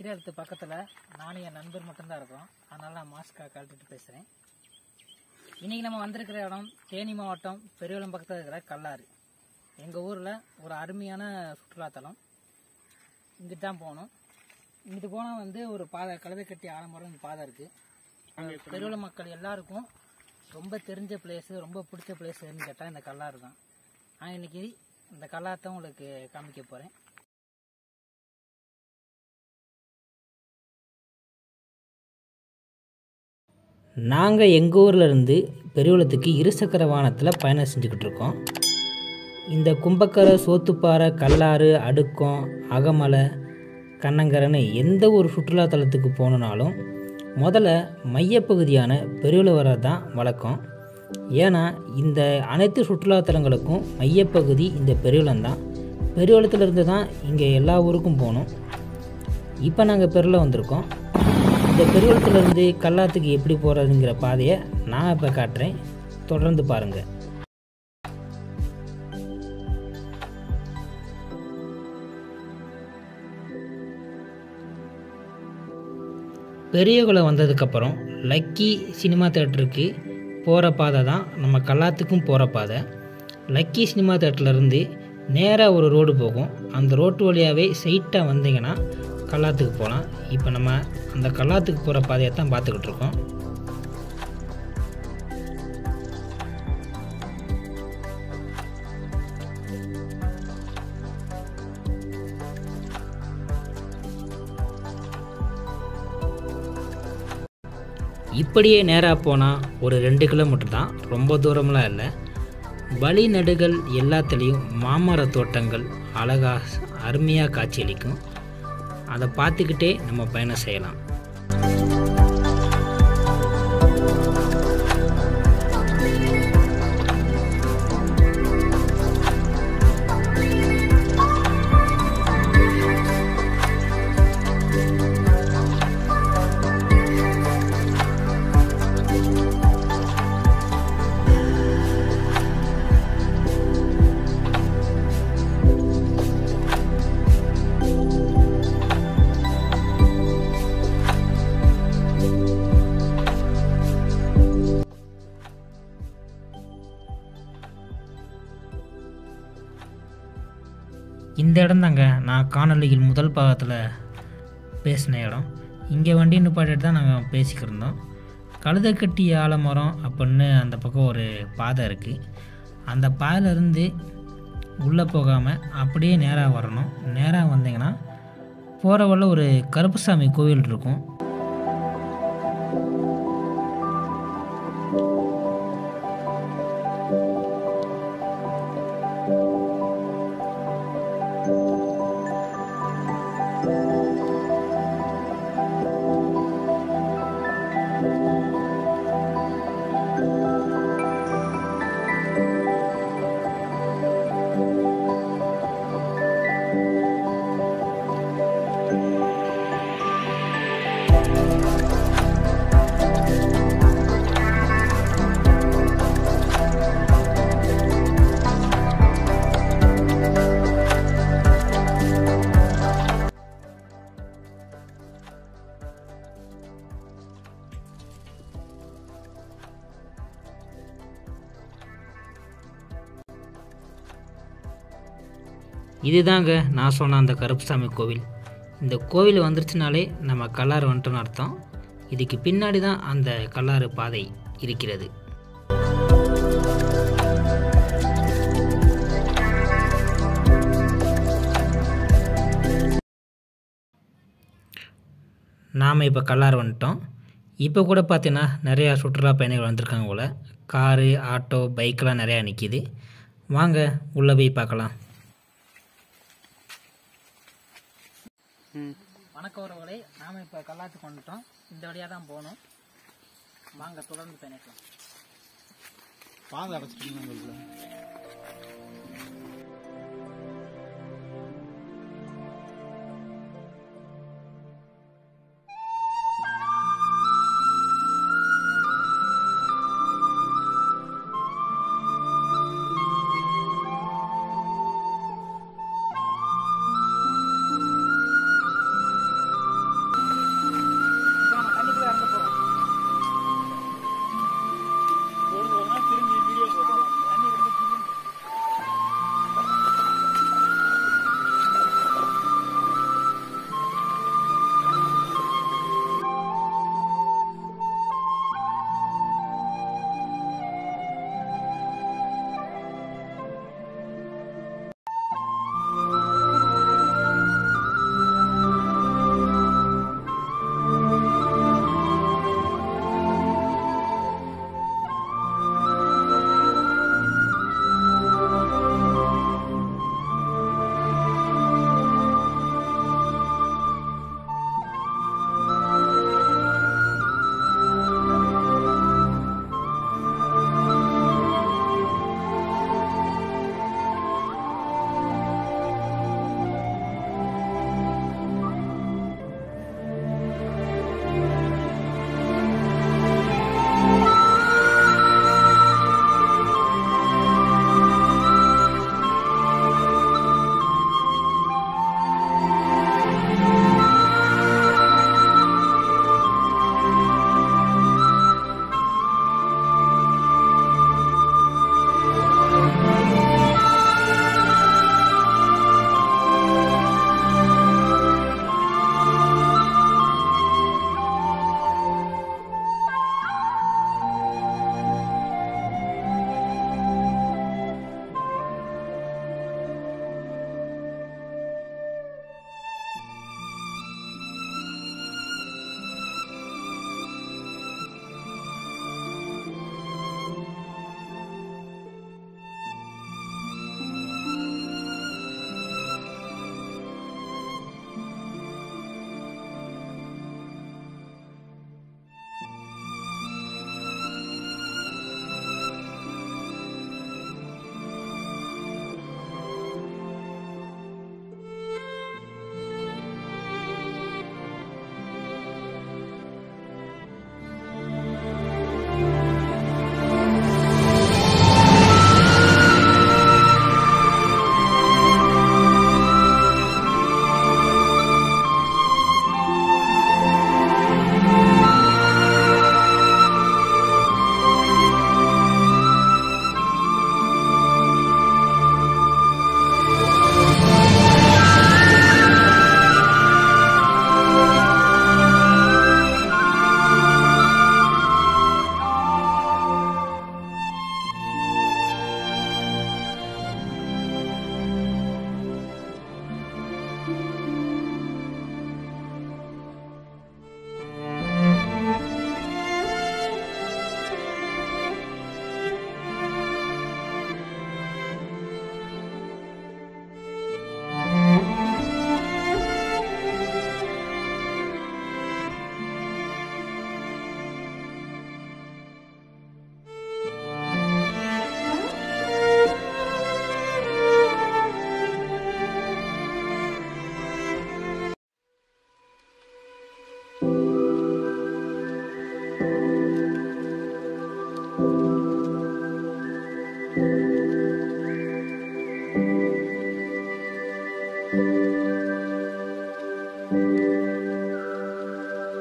பத்திரியாலத்து பக்கத்தில் நானும் என் நண்பர் மட்டும்தான் இருக்கோம் அதனால நான் மாஸ்க்காக கழட்டிட்டு பேசுகிறேன் இன்னைக்கு நம்ம வந்திருக்கிற இடம் தேனி மாவட்டம் பெரியவளம் பக்கத்தில் இருக்கிற கல்லாறு எங்கள் ஊரில் ஒரு அருமையான சுற்றுலாத்தலம் இங்கிட்டு தான் போகணும் இங்கிட்டு போனால் வந்து ஒரு பாதை கழுதை கட்டி ஆலமரம் பாதை இருக்குது பெரியவளம் மக்கள் எல்லாருக்கும் ரொம்ப தெரிஞ்ச பிளேஸு ரொம்ப பிடிச்ச பிளேஸ்ன்னு கேட்டால் இந்த கல்லாறு தான் நான் இன்னைக்கு இந்த கல்லாத்தை உங்களுக்கு காமிக்க போகிறேன் நாங்கள் எங்கள் ஊரில் இருந்து பெரியகுளத்துக்கு இருசக்கர வாகனத்தில் பயணம் செஞ்சுக்கிட்டு இருக்கோம் இந்த கும்பக்கரை சோத்துப்பாறை கல்லாறு அடுக்கம் அகமலை கண்ணங்கரைன்னு எந்த ஒரு சுற்றுலாத்தலத்துக்கு போகணுனாலும் முதல்ல மையப்பகுதியான பெரியகுளம் வர்றது தான் வழக்கம் ஏன்னா இந்த அனைத்து சுற்றுலாத்தலங்களுக்கும் மையப்பகுதி இந்த பெரியகுளம் தான் பெரியகுளத்துலேருந்து தான் இங்கே எல்லா ஊருக்கும் போகணும் இப்போ நாங்கள் பெருள வந்திருக்கோம் இந்த பெருவளத்துலேருந்து கல்லாத்துக்கு எப்படி போகிறதுங்கிற பாதையை நான் இப்போ காட்டுறேன் தொடர்ந்து பாருங்கள் பெரியகுளம் வந்ததுக்கப்புறம் லக்கி சினிமா தேட்டருக்கு போகிற பாதை தான் நம்ம கல்லாத்துக்கும் போகிற பாதை லக்கி சினிமா தேட்டர்லேருந்து நேராக ஒரு ரோடு போகும் அந்த ரோட்டு வழியாகவே ஸ்ட்ரைட்டாக வந்தீங்கன்னா கல்லாத்துக்கு போகலாம் இப்போ நம்ம அந்த கல்லாத்துக்கு போகிற பாதையை தான் பார்த்துக்கிட்டு இருக்கோம் இப்படியே நேராக போனால் ஒரு ரெண்டு கிலோமீட்டர் தான் ரொம்ப தூரம்லாம் இல்லை வழிநடுகள் எல்லாத்துலேயும் மாமர தோட்டங்கள் அழகாக அருமையாக காட்சியளிக்கும் அதை பார்த்துக்கிட்டே நம்ம பயணம் செய்யலாம் இந்த இடம் தாங்க நான் காணொலியில் முதல் பாகத்தில் பேசின இடம் இங்கே வண்டி நிப்பாட்டிட்டு தான் நாங்கள் பேசிக்கிருந்தோம் கழுதைக்கட்டி ஆலமரம் அப்படின்னு அந்த பக்கம் ஒரு பாதை இருக்குது அந்த பாதையிலேருந்து உள்ளே போகாமல் அப்படியே நேராக வரணும் நேராக வந்தீங்கன்னா போகிற வழில ஒரு கருப்புசாமி கோவில் இருக்கும் இதுதாங்க நான் சொன்ன அந்த கருப்புசாமி கோவில் இந்த கோவில் வந்துருச்சுனாலே நம்ம கல்லாறு வந்துட்டோன்னு அர்த்தம் இதுக்கு பின்னாடி தான் அந்த கல்லாறு பாதை இருக்கிறது நாம் இப்போ கல்லாறு வந்துட்டோம் இப்போ கூட பார்த்தீங்கன்னா நிறையா சுற்றுலா பயணிகள் வந்திருக்காங்க போல் காரு ஆட்டோ பைக்கெலாம் நிறையா நிற்கிது வாங்க உள்ளே போய் பார்க்கலாம் வணக்கம் உறவுகளே நாம இப்போ கல்லாத்துக்கு வந்துட்டோம் இந்த வழியாக தான் போகணும் வாங்க தொடர்ந்து பயணிக்கலாம் பாதை அடைச்சிட்டீங்க உங்களுக்கு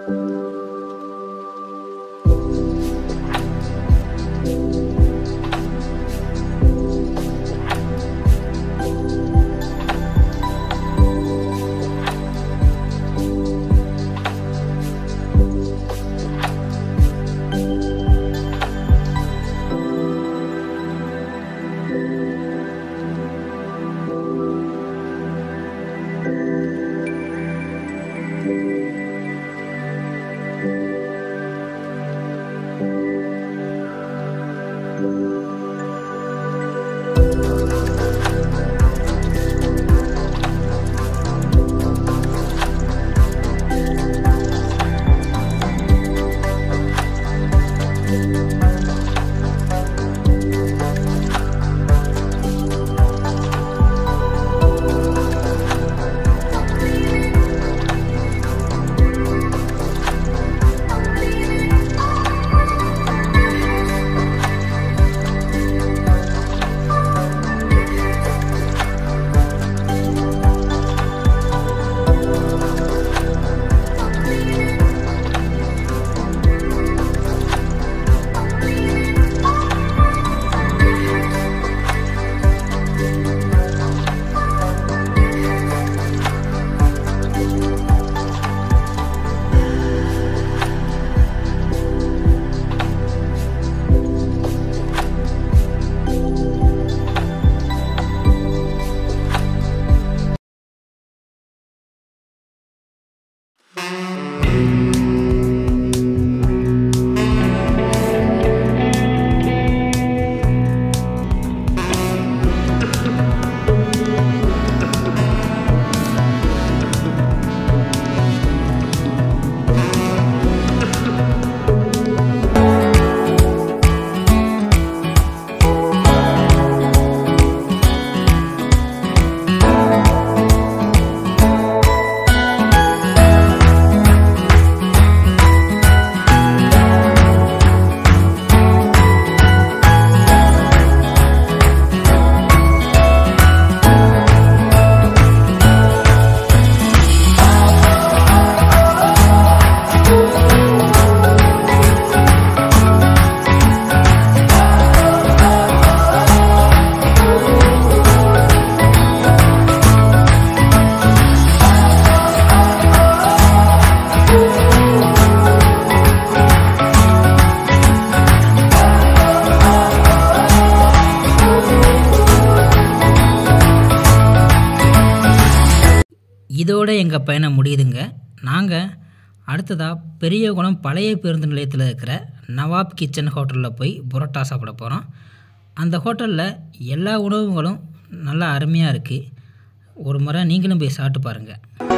இதோட எங்கள் பயணம் முடியுதுங்க நாங்கள் அடுத்ததாக பெரியகுளம் பழைய பேருந்து நிலையத்தில் இருக்கிற நவாப் கிச்சன் ஹோட்டலில் போய் புரோட்டா சாப்பிட போகிறோம் அந்த ஹோட்டலில் எல்லா உணவுகளும் நல்லா அருமையாக இருக்குது ஒரு முறை நீங்களும் போய் சாப்பிட்டு பாருங்கள்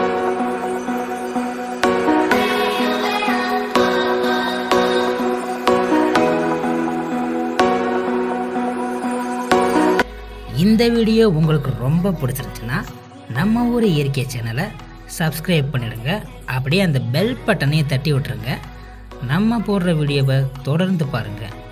இந்த வீடியோ உங்களுக்கு ரொம்ப பிடிச்சிருந்துச்சுன்னா நம்ம ஊர் இயற்கை சேனலை சப்ஸ்கிரைப் பண்ணிடுங்க அப்படியே அந்த பெல் பட்டனையும் தட்டி விட்டுருங்க நம்ம போடுற வீடியோவை தொடர்ந்து பாருங்கள்